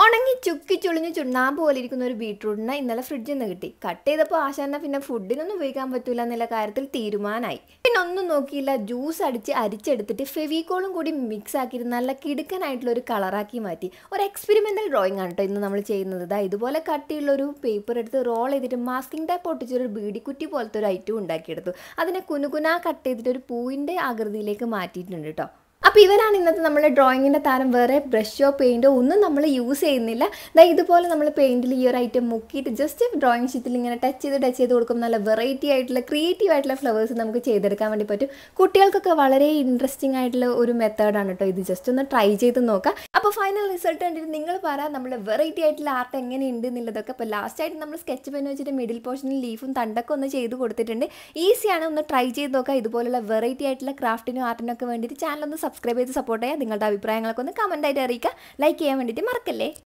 ഉണങ്ങി ചുക്കി ചുളിഞ്ഞ് ചുണ്ണാമ്പ് പോലെ ഇരിക്കുന്ന ഒരു ബീട്രൂട്ടിനെ ഇന്നലെ ഫ്രിഡ്ജിൽ നിന്ന് കിട്ടി കട്ട് ചെയ്തപ്പോൾ ആശാന പിന്നെ ഫുഡിനൊന്നും ഉപയോഗിക്കാൻ പറ്റൂല എന്നുള്ള കാര്യത്തിൽ തീരുമാനമായി പിന്നെ ഒന്നും നോക്കിയില്ല ജ്യൂസ് അടിച്ച് അരിച്ചെടുത്തിട്ട് ഫെവിക്കോളും കൂടി മിക്സ് ആക്കിയിട്ട് നല്ല കിടുക്കനായിട്ടുള്ള ഒരു കളറാക്കി മാറ്റി ഒരു എക്സ്പെരിമെൻ്റൽ ഡ്രോയിങ് ആണ് കേട്ടോ ഇന്ന് നമ്മൾ ചെയ്യുന്നത് ഇതാ ഇതുപോലെ കട്ടിയുള്ള ഒരു പേപ്പർ എടുത്ത് റോൾ ചെയ്തിട്ട് മാസ്കിംഗ് ടൈപ്പ് ഒട്ടിച്ചൊരു ബീഡിക്കുറ്റി പോലത്തെ ഒരു ഐറ്റം ഉണ്ടാക്കിയെടുത്തു അതിനെ കുനുകുനാ കട്ട് ചെയ്തിട്ട് ഒരു പൂവിൻ്റെ ആകൃതിയിലേക്ക് മാറ്റിയിട്ടുണ്ട് കേട്ടോ അപ്പോൾ ഇവരാണ് ഇന്നത്തെ നമ്മുടെ ഡ്രോയിങ്ങിൻ്റെ താരം വേറെ ബ്രഷോ പെയിൻറ്റോ ഒന്നും നമ്മൾ യൂസ് ചെയ്യുന്നില്ല ദാ ഇതുപോലെ നമ്മൾ പെയിൻറ്റിൽ ഈ ഒരു ഐറ്റം മുക്കിയിട്ട് ജസ്റ്റ് ഡ്രോയിങ് ഷീറ്റിൽ ഇങ്ങനെ ടച്ച് ചെയ്ത് ടച്ച് ചെയ്ത് കൊടുക്കും നല്ല വെറൈറ്റി ആയിട്ടുള്ള ക്രിയേറ്റീവ് ആയിട്ടുള്ള ഫ്ലവേഴ്സ് നമുക്ക് ചെയ്തെടുക്കാൻ വേണ്ടി പറ്റും കുട്ടികൾക്കൊക്കെ വളരെ ഇൻട്രസ്റ്റിംഗ് ആയിട്ടുള്ള ഒരു മെത്തേഡാണ് കേട്ടോ ഇത് ജസ്റ്റ് ഒന്ന് ട്രൈ ചെയ്ത് നോക്കാം അപ്പോൾ ഫൈനൽ റിസൾട്ട് കണ്ടിട്ട് നിങ്ങൾ പറ നമ്മൾ വെറൈറ്റി ആയിട്ടുള്ള ആർട്ട് എങ്ങനെയുണ്ട് എന്നുള്ളതൊക്കെ അപ്പോൾ ലാസ്റ്റ് ആയിട്ട് നമ്മൾ സ്കെച്ച് പെൻ വെച്ചിട്ട് മിഡിൽ പോർഷനിൽ ലീഫും തണ്ടൊക്കെ ഒന്ന് ചെയ്ത് കൊടുത്തിട്ടുണ്ട് ഈസിയാണ് ഒന്ന് ട്രൈ ചെയ്ത് നോക്കാം ഇതുപോലുള്ള വെറൈറ്റി ആയിട്ടുള്ള ക്രാഫ്റ്റിനും ആർട്ടിനും ഒക്കെ വേണ്ടിയിട്ട് ചാനൽ ഒന്ന് സബ്സ്ക്രൈബ് ചെയ്ത് സപ്പോർട്ട് ചെയ്യുക നിങ്ങളുടെ അഭിപ്രായങ്ങളൊക്കെ ഒന്ന് കമൻറ്റായിട്ട് അറിയിക്കുക ലൈക്ക് ചെയ്യാൻ വേണ്ടിയിട്ട് മറക്കല്ലേ